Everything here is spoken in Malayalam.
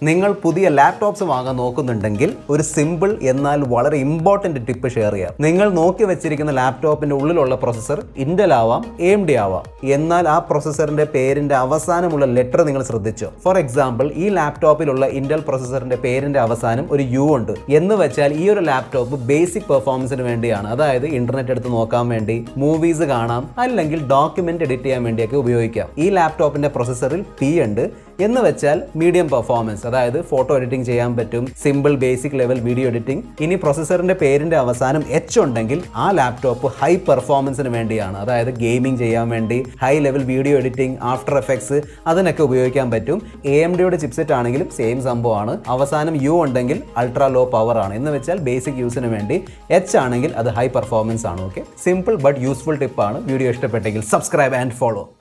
നിങ്ങൾ പുതിയ ലാപ്ടോപ്സ് വാങ്ങാൻ നോക്കുന്നുണ്ടെങ്കിൽ ഒരു സിമ്പിൾ എന്നാൽ വളരെ ഇമ്പോർട്ടൻ്റ് ടിപ്പ് ഷെയർ ചെയ്യാം നിങ്ങൾ നോക്കി വെച്ചിരിക്കുന്ന ലാപ്ടോപ്പിന്റെ ഉള്ളിലുള്ള പ്രൊസസ്സർ ഇന്റൽ ആവാം എ എം ഡി ആവാം എന്നാൽ ആ പ്രൊസസ്സറിന്റെ പേരിന്റെ അവസാനമുള്ള ലെറ്റർ നിങ്ങൾ ശ്രദ്ധിച്ചോ ഫോർ എക്സാമ്പിൾ ഈ ലാപ്ടോപ്പിലുള്ള ഇന്റൽ പ്രൊസസ്സറിന്റെ പേരിന്റെ അവസാനം ഒരു യു ഉണ്ട് എന്ന് വെച്ചാൽ ഈ ഒരു ലാപ്ടോപ്പ് ബേസിക് പെർഫോമൻസിന് വേണ്ടിയാണ് അതായത് ഇന്റർനെറ്റ് എടുത്ത് നോക്കാൻ വേണ്ടി മൂവീസ് കാണാം അല്ലെങ്കിൽ ഡോക്യുമെന്റ് എഡിറ്റ് ചെയ്യാൻ വേണ്ടിയൊക്കെ ഉപയോഗിക്കാം ഈ ലാപ്ടോപ്പിന്റെ പ്രൊസസ്സറിൽ പി ഉണ്ട് എന്ന് വെച്ചാൽ മീഡിയം പെർഫോമൻസ് അതായത് ഫോട്ടോ എഡിറ്റിംഗ് ചെയ്യാൻ പറ്റും simple basic level video editing ഇനി പ്രൊസസ്സറിന്റെ പേരിന്റെ അവസാനം എച്ച് ഉണ്ടെങ്കിൽ ആ ലാപ്ടോപ്പ് ഹൈ പെർഫോമൻസിന് വേണ്ടിയാണ് അതായത് ഗെയിമിംഗ് ചെയ്യാൻ വേണ്ടി high level video editing after effects അതിനൊക്കെ ഉപയോഗിക്കാൻ പറ്റും എ എം ഡിയുടെ ചിപ്സെറ്റ് ആണെങ്കിലും സെയിം സംഭവമാണ് അവസാനം യു ഉണ്ടെങ്കിൽ അൾട്രാ ലോ പവർ ആണ് എന്ന് വെച്ചാൽ ബേസിക് യൂസിന് വേണ്ടി എച്ച് ആണെങ്കിൽ അത് ഹൈ പെർഫോമൻസ് ആണ് ഓക്കെ സിമ്പിൾ ബട്ട് യൂസ്ഫുൾ ടിപ്പാണ് വീഡിയോ ഇഷ്ടപ്പെട്ടെങ്കിൽ സബ്സ്ക്രൈബ് ആൻഡ് ഫോളോ